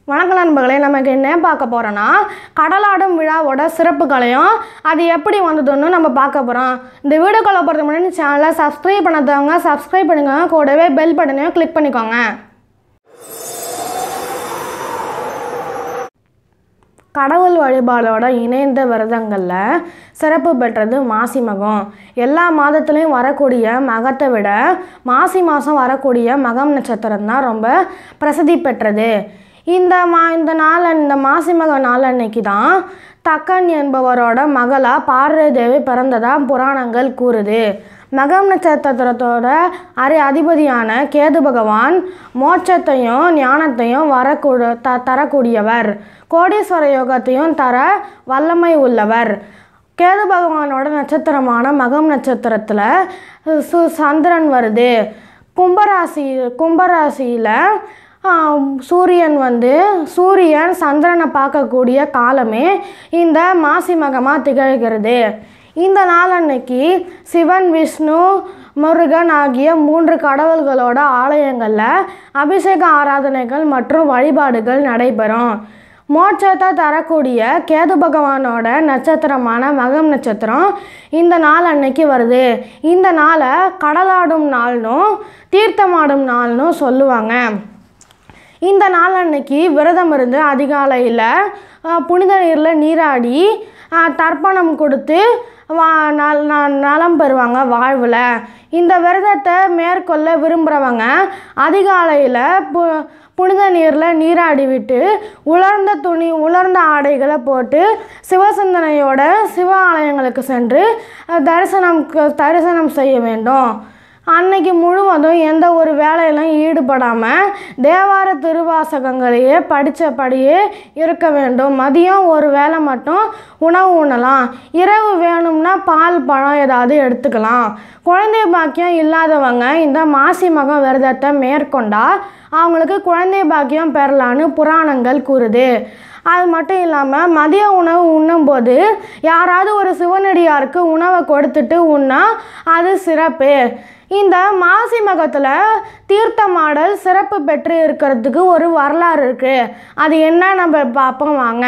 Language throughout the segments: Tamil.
வணக்கம் நண்பர்களே நமக்கு என்ன பார்க்க போகிறோன்னா கடலாடும் விழாவோட சிறப்புகளையும் அது எப்படி வந்ததுன்னு நம்ம பார்க்க போகிறோம் இந்த வீடியோக்குள்ள போகிறதுக்கு முன்னாடி சேனலை சப்ஸ்கிரைப் பண்ணாதவங்க சப்ஸ்கிரைப் பண்ணுங்க கூடவே பெல் பட்டனையும் கிளிக் பண்ணிக்கோங்க கடவுள் வழிபாடோட இணைந்த விரதங்களில் சிறப்பு பெற்றது மாசி மகம் எல்லா மாதத்துலேயும் வரக்கூடிய மகத்தை விட மாசி மாதம் வரக்கூடிய மகம் நட்சத்திரம் தான் ரொம்ப பிரசித்தி பெற்றது இந்த மா இந்த நாள் இந்த மாசி மக நாள் அன்னைக்கு தான் தக்கன் என்பவரோட மகளா பார்வதி தேவி பிறந்ததா புராணங்கள் கூறுது மகம் நட்சத்திரத்தோட அரி அதிபதியான கேது பகவான் மோட்சத்தையும் ஞானத்தையும் வரக்கூட த தரக்கூடியவர் கோடீஸ்வர யோகத்தையும் தர வல்லமை உள்ளவர் கேது பகவானோட நட்சத்திரமான மகம் நட்சத்திரத்தில் சு சந்திரன் வருது கும்பராசி கும்பராசியில் சூரியன் வந்து சூரியன் சந்திரனை பார்க்கக்கூடிய காலமே இந்த மாசி மகமாக திகழ்கிறது இந்த நாளன்னைக்கு சிவன் விஷ்ணு முருகன் ஆகிய மூன்று கடவுள்களோட ஆலயங்களில் அபிஷேக ஆராதனைகள் மற்றும் வழிபாடுகள் நடைபெறும் மோட்சத்தை தரக்கூடிய கேது பகவானோட நட்சத்திரமான மகம் நட்சத்திரம் இந்த நாள் அன்னைக்கு வருது இந்த நாளை கடலாடும் நாள்னும் தீர்த்தமாடும் நாள்னும் சொல்லுவாங்க இந்த நாள் அன்னைக்கு விரதம் இருந்து அதிகாலையில் புனித நீரில் நீராடி அஹ், தர்ப்பணம் கொடுத்து வா நல் ந- நலம் பெறுவாங்க வாழ்வில் இந்த விரதத்தை மேற்கொள்ள விரும்புகிறவங்க அதிகாலையில் பு புனித நீரில் நீராடி விட்டு உலர்ந்த துணி உலர்ந்த ஆடைகளை போட்டு சிவசிந்தனையோட சிவ ஆலயங்களுக்கு சென்று அஹ், தரிசனம் க- தரிசனம் செய்ய வேண்டும் அன்னைக்கு முழுவதும் எந்த ஒரு வேலையிலும் ஈடுபடாமல் தேவார திருவாசகங்களையே படித்தபடியே இருக்க வேண்டும் மதியம் ஒரு வேளை மட்டும் உணவு உண்ணலாம் இரவு வேணும்னா பால் பழம் ஏதாவது எடுத்துக்கலாம் குழந்தை பாக்கியம் இல்லாதவங்க இந்த மாசி மகம் விரதத்தை மேற்கொண்டா அவங்களுக்கு குழந்தை பாக்கியம் பெறலான்னு புராணங்கள் கூறுது அது மட்டும் இல்லாமல் மதிய உணவு உண்ணும்போது யாராவது ஒரு சிவனடியாருக்கு உணவை கொடுத்துட்டு உண்ணா அது சிறப்பு இந்த மாசி மகத்தில் தீர்த்தமாடல் சிறப்பு பெற்று இருக்கிறதுக்கு ஒரு வரலாறு இருக்குது அது என்ன நம்ம பார்ப்போம் வாங்க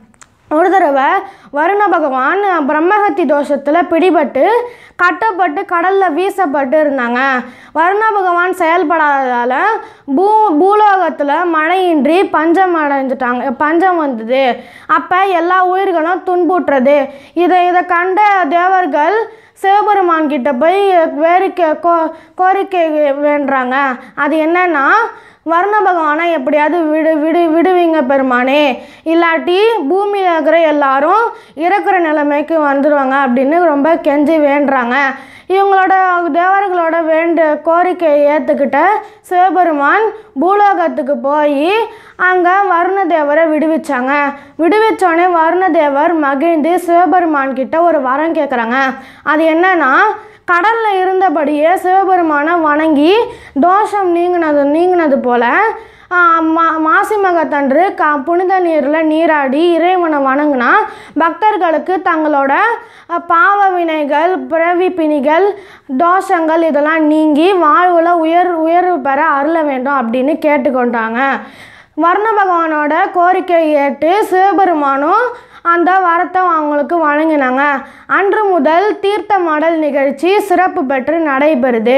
ஒரு தடவை வருண பகவான் பிரம்மஹத்தி தோஷத்தில் பிடிபட்டு கட்டப்பட்டு கடலில் வீசப்பட்டு இருந்தாங்க வருண பகவான் செயல்படாததால் பூ பூலோகத்தில் மழையின்றி பஞ்சம் அடைஞ்சிட்டாங்க பஞ்சம் வந்தது அப்போ எல்லா உயிர்களும் துன்புற்றது இதை இதை கண்ட தேவர்கள் சிவபெருமான் கிட்ட போய் வேடிக்கை கோ கோரிக்கை வேண்டுறாங்க அது என்னன்னா வர்ண பகவானை எப்படியாவது விடு விடு விடுவீங்க பெருமானே இல்லாட்டி பூமியில் இருக்கிற எல்லாரும் இறக்குற நிலைமைக்கு வந்துடுவாங்க அப்படின்னு ரொம்ப கெஞ்சி வேண்டுறாங்க இவங்களோட தேவர்களோட வேண்டு கோரிக்கையை ஏற்றுக்கிட்ட சிவபெருமான் பூலோகத்துக்கு போய் அங்கே வருணதேவரை விடுவிச்சாங்க விடுவிச்சோடனே வருணதேவர் மகிழ்ந்து சிவபெருமான் கிட்ட ஒரு வரம் கேட்குறாங்க அது என்னன்னா கடலில் இருந்தபடியே சிவபெருமானை வணங்கி தோஷம் நீங்கினது நீங்கினது போல ஆ, மா மாசி மகத்தன்று க புனித நீரில் நீராடி இறைவனை வணங்கினா பக்தர்களுக்கு தங்களோட அ, பாவ வினைகள் பிறவி பிணிகள் தோஷங்கள் இதெல்லாம் நீங்கி வாழ்வில் உயர் உயர்வு பெற அருள வேண்டும் அப்படின்னு கேட்டுக்கொண்டாங்க வர்ண பகவானோட கோரிக்கையை ஏற்று சிவபெருமானும் அந்த வரத்தை அவங்களுக்கு வழங்கினாங்க அன்று முதல் தீர்த்தமாடல் நிகழ்ச்சி சிறப்பு பெற்று நடைபெறுது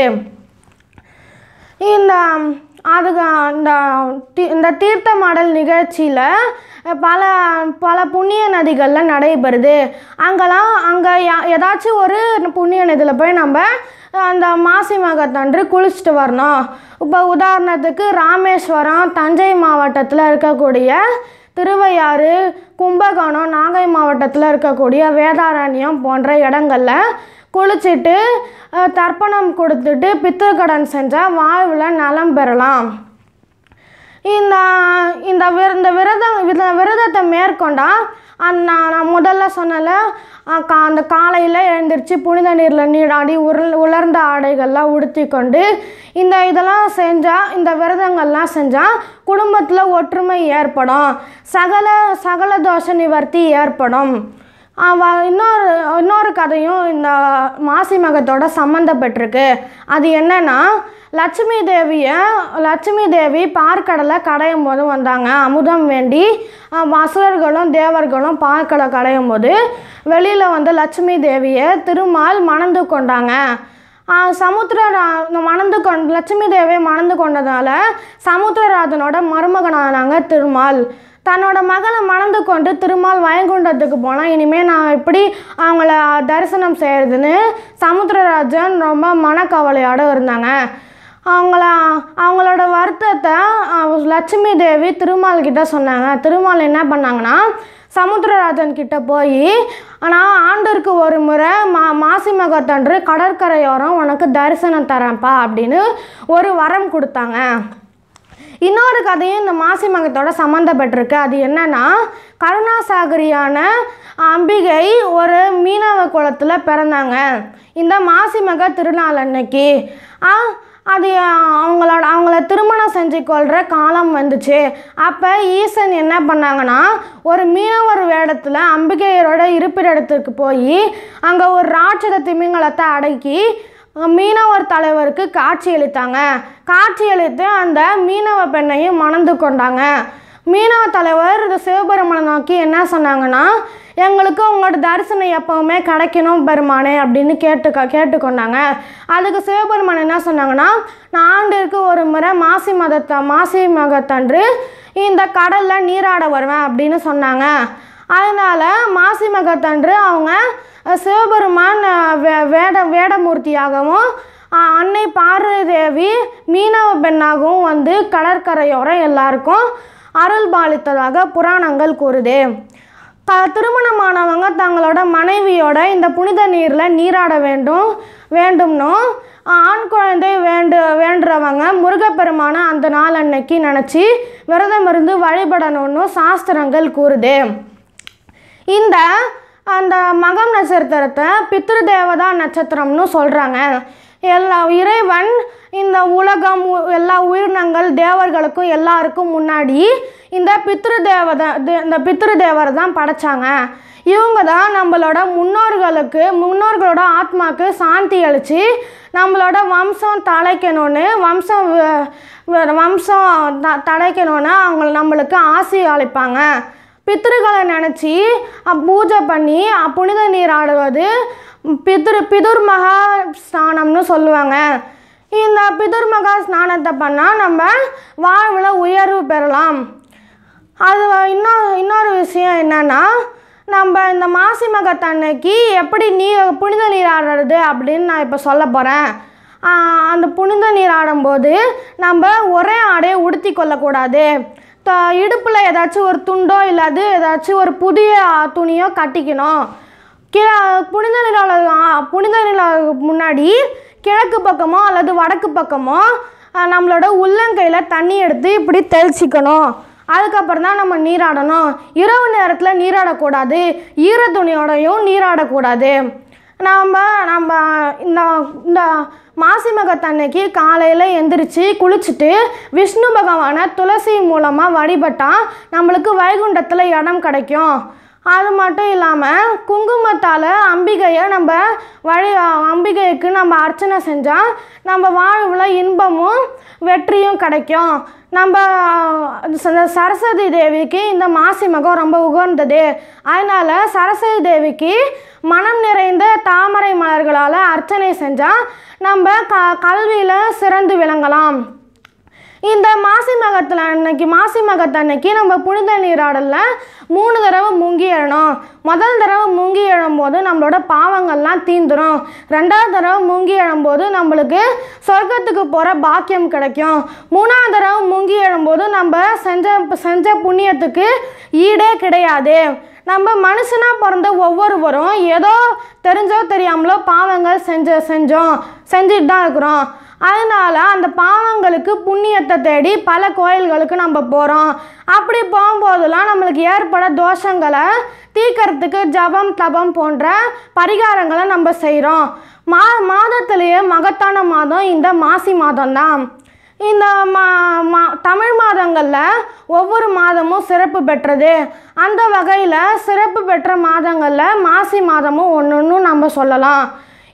இந்த அதுக்கு இந்த தி- இந்த தீர்த்தமாடல் நிகழ்ச்சியில் பல பல புண்ணிய நதிகளில் நடைபெறுது அங்கெல்லாம் அங்கே ஏதாச்சும் ஒரு புண்ணிய நதியில் போய் நம்ம அந்த மாசி மகத்தன்று குளிச்சுட்டு வரணும் இப்போ உதாரணத்துக்கு ராமேஸ்வரம் தஞ்சை மாவட்டத்தில் இருக்கக்கூடிய திருவையாறு கும்பகோணம் நாகை மாவட்டத்தில் இருக்கக்கூடிய வேதாரண்யம் போன்ற இடங்களில் குளிச்சுட்டு அஹ், தர்ப்பணம் கொடுத்துட்டு பித்திருக்கடன் செஞ்சால் வாழ்வில் நலம் பெறலாம் இந்த இந்த விர இந்த விரதம் இந்த விரதத்தை மேற்கொண்டா அந்த நான் நான் முதல்ல சொன்னல அஹ், கா அந்த காலையில் எழுந்திரிச்சு புனித நீரில் நீராடி உருள் உலர்ந்த ஆடைகள்லாம் உடுத்தி கொண்டு இந்த இதெல்லாம் செஞ்சால் இந்த விரதங்கள்லாம் செஞ்சால் குடும்பத்தில் ஒற்றுமை ஏற்படும் சகல சகல தோஷ நிவர்த்தி ஏற்படும் அவ இன்னொரு இன்னொரு கதையும் இந்த மாசி மகத்தோட சம்மந்தப்பட்டிருக்கு அது என்னன்னா லட்சுமி தேவியை லட்சுமி தேவி பார்க்கடலை கடையும் போது வந்தாங்க அமுதம் வேண்டி அஹ், அசுரர்களும் தேவர்களும் பார்க்கடலை கடையும் போது வெளியில் வந்து லட்சுமி தேவியை திருமால் மணந்து கொண்டாங்க ஆஹ் சமுத்திர மணந்து கொண் லட்சுமி தேவியை மணந்து கொண்டதால சமுத்திரராஜனோட மருமகனானாங்க திருமால் தன்னோட மகளை மணந்து கொண்டு திருமால் வயங்குண்டத்துக்கு போனால் இனிமேல் நான் எப்படி அவங்கள தரிசனம் செய்கிறதுன்னு சமுத்திரராஜன் ரொம்ப மனக்கவலையோடு இருந்தாங்க அவங்கள அவங்களோட வருத்தத்தை அஹ், லட்சுமி தேவி திருமால் கிட்ட சொன்னாங்க திருமால் என்ன பண்ணாங்கன்னா சமுத்திரராஜன் கிட்ட போய் ஆனால் ஆண்டிற்கு ஒரு முறை மா மாசி மகத்தன்று கடற்கரையோரம் உனக்கு தரிசனம் தரேன்ப்பா அப்படின்னு ஒரு வரம் கொடுத்தாங்க இன்னொரு கதையும் இந்த மாசி மகத்தோட சம்மந்தப்பட்டிருக்கு அது என்னன்னா கருணாசாகரியான அம்பிகை ஒரு மீனவ குளத்தில் பிறந்தாங்க இந்த மாசி மக திருநாள் அன்னைக்கு ஆ, அது அவங்களோட அவங்கள திருமணம் செஞ்சு கொள்கிற காலம் வந்துச்சு அப்போ ஈசன் என்ன பண்ணாங்கன்னா ஒரு மீனவர் வேடத்தில் அம்பிகையரோட இருப்பிடத்துக்கு போய் அங்கே ஒரு ராட்சத திமிங்கலத்தை அடக்கி மீனவர் தலைவருக்கு காட்சியளித்தாங்க காட்சியளித்து அந்த மீனவ பெண்ணையும் மணந்து கொண்டாங்க மீனவ தலைவர் இந்த சிவபெருமனை நோக்கி என்ன சொன்னாங்கன்னா எங்களுக்கு உங்களோட தரிசனம் எப்பவுமே கிடைக்கணும் பெருமானே அப்படின்னு கேட்டுக்க கேட்டுக்கொண்டாங்க அதுக்கு சிவபெருமான் என்ன சொன்னாங்கன்னா நான் ஆண்டிற்கு ஒரு முறை மாசி மதத்தை மாசி மகத்தன்று இந்த கடலில் நீராட வருவேன் அப்படின்னு சொன்னாங்க அதனால் மாசி மகத்தன்று அவங்க அஹ், சிவபெருமான் அஹ், வே வேட வேடமூர்த்தியாகவும் அஹ், அன்னை பார்வதி தேவி மீனவ பெண்ணாகவும் வந்து கடற்கரையோரம் எல்லாருக்கும் அருள் பாலித்ததாக புராணங்கள் கூறுது க திருமணமானவங்க தங்களோட மனைவியோட இந்த புனித நீரில் நீராட வேண்டும் வேண்டும்னும் ஆண் குழந்தை வேண்டு வேண்டுறவங்க முருகப்பெருமானை அந்த நாள் அன்னைக்கு நினச்சி விரதம் இருந்து வழிபடணும்னு சாஸ்திரங்கள் கூறுது இந்த அந்த மகம் நட்சத்திரத்தை பித்ரு தேவதா நட்சத்திரம்னு சொல்கிறாங்க எல்லா இறைவன் இந்த உலகம் உ- எல்லா உயிரினங்கள் தேவர்களுக்கும் எல்லாருக்கும் முன்னாடி இந்த பித்ரு தேவதை தே- இந்த பித்ரு தேவரை தான் படைச்சாங்க இவங்க தான் நம்மளோட முன்னோர்களுக்கு முன்னோர்களோட ஆத்மாக்கு சாந்தி அளித்து நம்மளோட வம்சம் தலைக்கணும்னு வம்சம் வ- வ- வம்சம் த தடைக்கணும்னு அவங்க நம்மளுக்கு ஆசி அளிப்பாங்க பித்ருக்களை நினச்சி பூஜை பண்ணி அ- புனித நீர் ஆடுவது பித்ரு பிதுர்மகா ஸ்நானம்னு சொல்லுவாங்க இந்த பிதுர்மகா ஸ்நானத்தை பண்ணால் நம்ம வாழ்வில் உயர்வு பெறலாம் அது வ- இன்னும் இன்னொரு விஷயம் என்னன்னா நம்ம இந்த மாசி மகத்தன்னைக்கு எப்படி நீ புனித நீர் ஆடுறது அப்படின்னு நான் இப்போ சொல்ல போகிறேன் அந்த புனித நீர் ஆடும்போது நம்ம ஒரே ஆடையை உடுத்தி கொள்ளக்கூடாது த இடுப்பில் ஏதாச்சும் ஒரு துண்டோ இல்லாது ஏதாச்சும் ஒரு புதிய துணியோ கட்டிக்கணும் கீழே புனித நிலாவில் புனித நிலா முன்னாடி கிழக்கு பக்கமோ அல்லது வடக்கு பக்கமோ அஹ், நம்மளோட உள்ளங்கையில் தண்ணி எடுத்து இப்படி தெளிச்சிக்கணும் அதுக்கப்புறம் தான் நம்ம நீராடணும் இரவு நேரத்தில் நீராடக்கூடாது ஈர துணியோடையும் நீராடக்கூடாது நாம் நம்ம இந்த இந்த மாசி மகத்தன்னைக்கு காலையில் எந்திரிச்சு குளிச்சுட்டு விஷ்ணு பகவானை துளசி மூலமாக வழிபட்டால் நம்மளுக்கு வைகுண்டத்தில் இடம் கிடைக்கும் அது மட்டும் இல்லாமல் குங்குமத்தால் அம்பிகையை நம்ம வழி அம்பிகைக்கு நம்ம அர்ச்சனை செஞ்சால் நம்ம வாழ்வில் இன்பமும் வெற்றியும் கிடைக்கும் நம்ம ச- சரஸ்வதி தேவிக்கு இந்த மாசி மகம் ரொம்ப உகந்தது அதனால் சரஸ்வதி தேவிக்கு மனம் நிறைந்த தாமரை மலர்களால் அர்ச்சனை செஞ்சால் நம்ம க கல்வியில் சிறந்து விளங்கலாம் இந்த மாசி மகத்தில் அன்னைக்கு மாசி மகத்து அன்னைக்கு நம்ம புனித நீராடலில் மூணு தடவை முங்கி எழணும் முதல் தடவை முங்கி எழும்போது நம்மளோட பாவங்கள்லாம் தீந்துரும் ரெண்டாவது தடவை முங்கி எழும்போது நம்மளுக்கு சொர்க்கத்துக்கு போகிற பாக்கியம் கிடைக்கும் மூணாவது தடவை முங்கி எழும்போது நம்ம செஞ்ச செஞ்ச புண்ணியத்துக்கு ஈடே கிடையாது நம்ம மனுஷனாக பிறந்த ஒவ்வொருவரும் ஏதோ தெரிஞ்சோ தெரியாமலோ பாவங்கள் செஞ்ச செஞ்சோம் செஞ்சுட்டு தான் இருக்கிறோம் அதனால அந்த பாவங்களுக்கு புண்ணியத்தை தேடி பல கோயில்களுக்கு நம்ம போகிறோம் அப்படி போகும்போதெல்லாம் நம்மளுக்கு ஏற்பட தோஷங்களை தீர்க்கறதுக்கு ஜபம் தபம் போன்ற பரிகாரங்களை நம்ம செய்கிறோம் மா மாதத்திலேயே மகத்தான மாதம் இந்த மாசி மாதம்தான் இந்த மா மா தமிழ் மாதங்களில் ஒவ்வொரு மாதமும் சிறப்பு பெற்றது அந்த வகையில் சிறப்பு பெற்ற மாதங்களில் மாசி மாதமும் ஒன்றுன்னு நம்ம சொல்லலாம்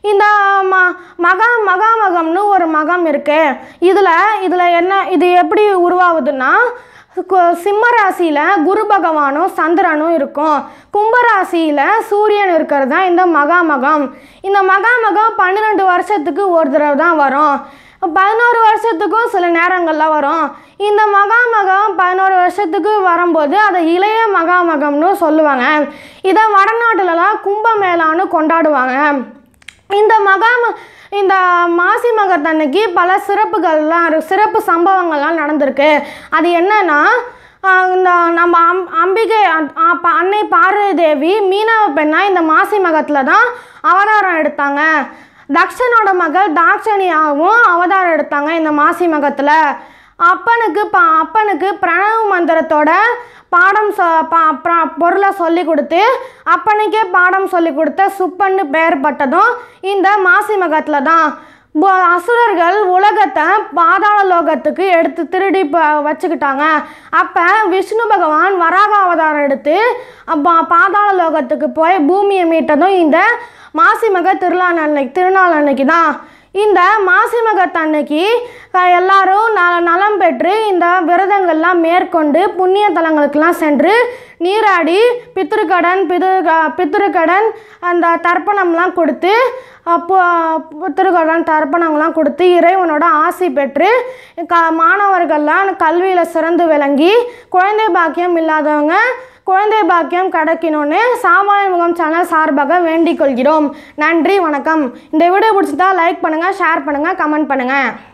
இந்த ம மகா மகாமகம்னு ஒரு மகம் இருக்கு இதில் இதில் என்ன இது எப்படி உருவாகுதுன்னா கு- சிம்ம ராசியில் குரு பகவானும் சந்திரனும் இருக்கும் கும்பராசியில் சூரியன் இருக்கிறது தான் இந்த மகாமகம் இந்த மகாமகம் பன்னிரெண்டு வருஷத்துக்கு ஒரு தடவை தான் வரும் பதினோரு வருஷத்துக்கும் சில நேரங்களில் வரும் இந்த மகாமகம் பதினோரு வருஷத்துக்கு வரும்போது அதை இளைய மகாமகம்னு சொல்லுவாங்க இதை வடநாட்டுலலாம் கும்பமேளான்னு கொண்டாடுவாங்க இந்த மகாம இந்த மாசி மகத்தன்னைக்கு பல சிறப்புகள்லாம் இரு- சிறப்பு சம்பவங்கள்லாம் நடந்திருக்கு அது என்னன்னா ஆஹ் இந்த நம்ம அம் அம்பிகை அ- அப்ப- அன்னை பார்வதி தேவி மீனவ பெண்ணா இந்த மாசி மகத்தில் தான் அவதாரம் எடுத்தாங்க தக்ஷனோட மகள் தாட்சணியாகவும் அவதாரம் எடுத்தாங்க இந்த மாசி மகத்தில் அப்பனுக்கு ப அப்பனுக்கு பிரணவ மந்திரத்தோட பாடம் சொ பா ப- பொருளை சொல்லி கொடுத்து அப்பனுக்கே பாடம் சொல்லி கொடுத்த சுப்பன்னு பெயர் பட்டதும் இந்த மாசி மகத்தில் தான் பு- அசுரர்கள் உலகத்தை பாதாள லோகத்துக்கு எடுத்து திருடி ப வச்சுக்கிட்டாங்க அப்போ விஷ்ணு பகவான் வராக அவதாரம் எடுத்து அப்ப பாதாள லோகத்துக்கு போய் பூமியை மீட்டதும் இந்த மாசி மக திருநாள் அன்னைக்கு திருநாள் அன்னைக்கு தான் இந்த மாசி மகத்தன்னைக்கு அஹ், எல்லாரும் ந நலம் பெற்று இந்த விரதங்கள்லாம் மேற்கொண்டு புண்ணிய தலங்களுக்கெல்லாம் சென்று நீராடி பித்திருக்கடன் பிது பித்திருக்கடன் அந்த தர்ப்பணம்லாம் கொடுத்து அப்போ பித்திருக்கடன் தர்ப்பணம்லாம் கொடுத்து இறைவனோட ஆசி பெற்று க மாணவர்கள்லாம் கல்வியில் சிறந்து விளங்கி குழந்தை பாக்கியம் இல்லாதவங்க குழந்தை பாக்கியம் கிடைக்கணும்னு சாமானிய முகம் சேனல் சார்பாக வேண்டிக் கொள்கிறோம் நன்றி வணக்கம் இந்த வீடியோ பிடிச்சிருந்தா லைக் பண்ணுங்கள் ஷேர் பண்ணுங்கள் கமெண்ட் பண்ணுங்கள்